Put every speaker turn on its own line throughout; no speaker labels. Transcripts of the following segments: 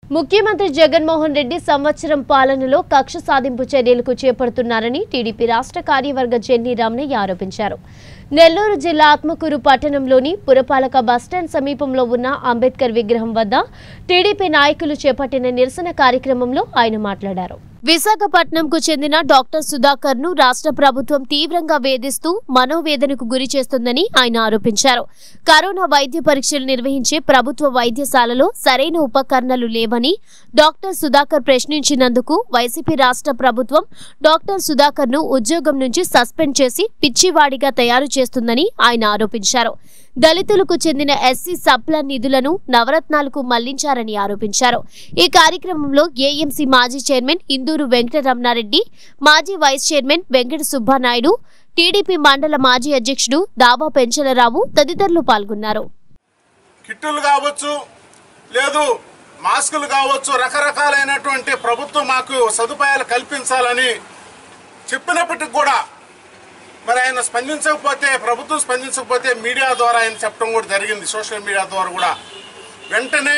ముఖ్యమంత్రి జగన్మోహన్ రెడ్డి సంవత్సరం పాలనలో కక్ష సాధింపు చర్యలకు చేపడుతున్నారని టీడీపీ రాష్ట్ర కార్యవర్గ జెన్నీ రామయ్య ఆరోపించారు నెల్లూరు జిల్లా ఆత్మకూరు పట్టణంలోని పురపాలక బస్టాండ్ సమీపంలో ఉన్న అంబేద్కర్ విగ్రహం వద్ద టీడీపీ నాయకులు చేపట్టిన నిరసన కార్యక్రమంలో ఆయన మాట్లాడారు విశాఖపట్నంకు చెందిన డాక్టర్ సుధాకర్ ను రాష్ట్ర ప్రభుత్వం తీవ్రంగా వేధిస్తూ మనోవేదనకు గురి చేస్తుందని ఆయన ఆరోపించారు కరోనా వైద్య పరీక్షలు నిర్వహించే ప్రభుత్వ వైద్యశాలలో సరైన ఉపకరణలు లేవని డాక్టర్ సుధాకర్ ప్రశ్నించినందుకు వైసీపీ రాష్ట్ర ప్రభుత్వం డాక్టర్ సుధాకర్ ను ఉద్యోగం నుంచి సస్పెండ్ చేసి పిచ్చివాడిగా తయారు చేస్తుందని ఆయన ఆరోపించారు దళితులకు చెందిన ఎస్సీ సప్లాన్ నిధులను నవరత్నాలకు మళ్లించారని ఆరోపించారు ఈ కార్యక్రమంలో ఏఎంసీ మాజీ చైర్మన్ ఇందూరు వెంకటరమణారెడ్డి మాజీ vice chairman Venkata Subba Naidu TDP mandal మాజీ అధ్యక్షుడు దావా పెంచలరావు తదితరులు పాల్గొన్నారు
కిట్టులు కావచ్చు లేదు మాస్కులు కావచ్చు రకరకాలైనటువంటి ప్రభుత్వం మాకు సదుపాయాలు కల్పించాలని చెప్పినప్పటికి కూడా మరి ఆయన స్పందించకపోతే ప్రభుత్వం స్పందించకపోతే మీడియా ద్వారా ఆయన చెప్పడం కూడా జరిగింది సోషల్ మీడియా ద్వారా కూడా వెంటనే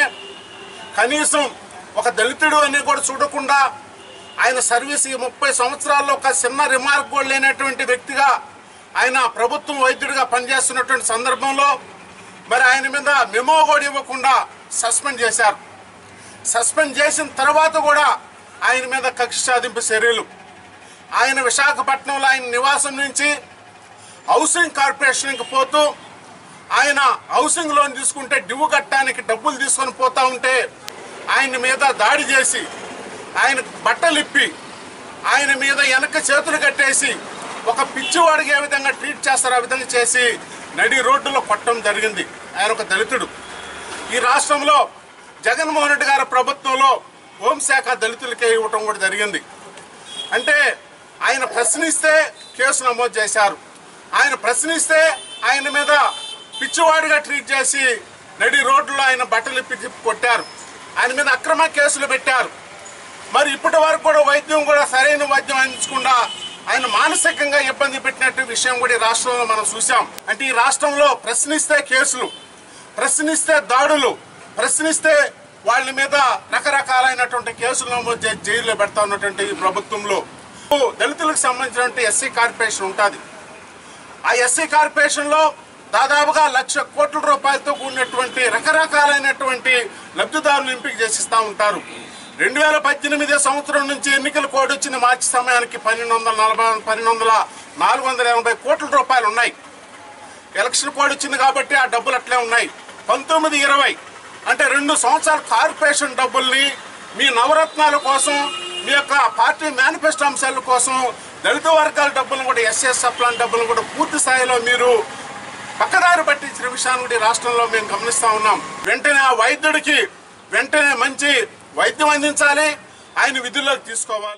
కనీసం ఒక దళితుడు అని కూడా చూడకుండా ఆయన సర్వీస్ ఈ ముప్పై సంవత్సరాల్లో ఒక చిన్న రిమార్క్ కూడా లేనటువంటి వ్యక్తిగా ఆయన ప్రభుత్వం వైద్యుడిగా పనిచేస్తున్నటువంటి సందర్భంలో మరి ఆయన మీద మెమో కూడా ఇవ్వకుండా సస్పెండ్ చేశారు సస్పెండ్ చేసిన తర్వాత కూడా ఆయన మీద కక్ష సాధింపు చర్యలు ఆయన విశాఖపట్నంలో ఆయన నివాసం నుంచి హౌసింగ్ కార్పొరేషన్కి పోతూ ఆయన హౌసింగ్ లోన్ తీసుకుంటే డివ్వు కట్టడానికి డబ్బులు తీసుకొని పోతా ఉంటే ఆయన మీద దాడి చేసి ఆయన బట్టలు ఇప్పి ఆయన మీద వెనక చేతులు కట్టేసి ఒక పిచ్చివాడికి ఏ విధంగా ట్రీట్ చేస్తారో ఆ విధంగా చేసి నడి రోడ్డులో కొట్టడం జరిగింది ఆయన ఒక దళితుడు ఈ రాష్ట్రంలో జగన్మోహన్ రెడ్డి గారి ప్రభుత్వంలో హోంశాఖ దళితులకే ఇవ్వటం కూడా జరిగింది అంటే ఆయన ప్రశ్నిస్తే కేసు నమోదు చేశారు ఆయన ప్రశ్నిస్తే ఆయన మీద పిచ్చివాడిగా ట్రీట్ చేసి నడి రోడ్లో ఆయన బట్టలు ఇప్పి తిప్పి కొట్టారు ఆయన మీద అక్రమ కేసులు పెట్టారు మరి ఇప్పటి వరకు కూడా వైద్యం కూడా సరైన వైద్యం అందించకుండా ఆయన మానసికంగా ఇబ్బంది పెట్టినట్టు విషయం కూడా ఈ రాష్ట్రంలో మనం చూసాం అంటే ఈ రాష్ట్రంలో ప్రశ్నిస్తే కేసులు ప్రశ్నిస్తే దాడులు ప్రశ్నిస్తే వాళ్ళ మీద రకరకాలైనటువంటి కేసులు నమోదు చేసి జైల్లో పెడతా ఉన్నటువంటి ఈ ప్రభుత్వంలో దళితులకు సంబంధించినటువంటి ఎస్సీ కార్పొరేషన్ ఉంటుంది ఆ ఎస్సీ కార్పొరేషన్లో దాదాపుగా లక్ష కోట్ల రూపాయలతో కూడినటువంటి రకరకాలైనటువంటి లబ్ధిదారులు ఎంపిక చేసిస్తూ ఉంటారు రెండు వేల పద్దెనిమిది సంవత్సరం నుంచి ఎన్నికల కోడ్ వచ్చిన మార్చి సమయానికి పన్నెండు వందల నలభై పన్నెండు వందల నాలుగు వందల ఎనభై కోట్ల రూపాయలు ఉన్నాయి ఎలక్షన్ కోడ్ వచ్చింది కాబట్టి ఆ డబ్బులు అట్లే ఉన్నాయి పంతొమ్మిది ఇరవై అంటే రెండు సంవత్సరాల కార్పొరేషన్ డబ్బుల్ని మీ నవరత్నాల కోసం మీ యొక్క పార్టీ మేనిఫెస్టో అంశాల కోసం దళిత వర్గాల డబ్బులను కూడా ఎస్ఎస్ సప్లాన్ డబ్బులను కూడా పూర్తి స్థాయిలో మీరు పక్కదారి పట్టించిన విషయాన్ని కూడా ఈ రాష్ట్రంలో మేము గమనిస్తా ఉన్నాం వెంటనే ఆ వైద్యుడికి వెంటనే మంచి వైద్యం అందించాలి ఆయన విధుల్లోకి తీసుకోవాలి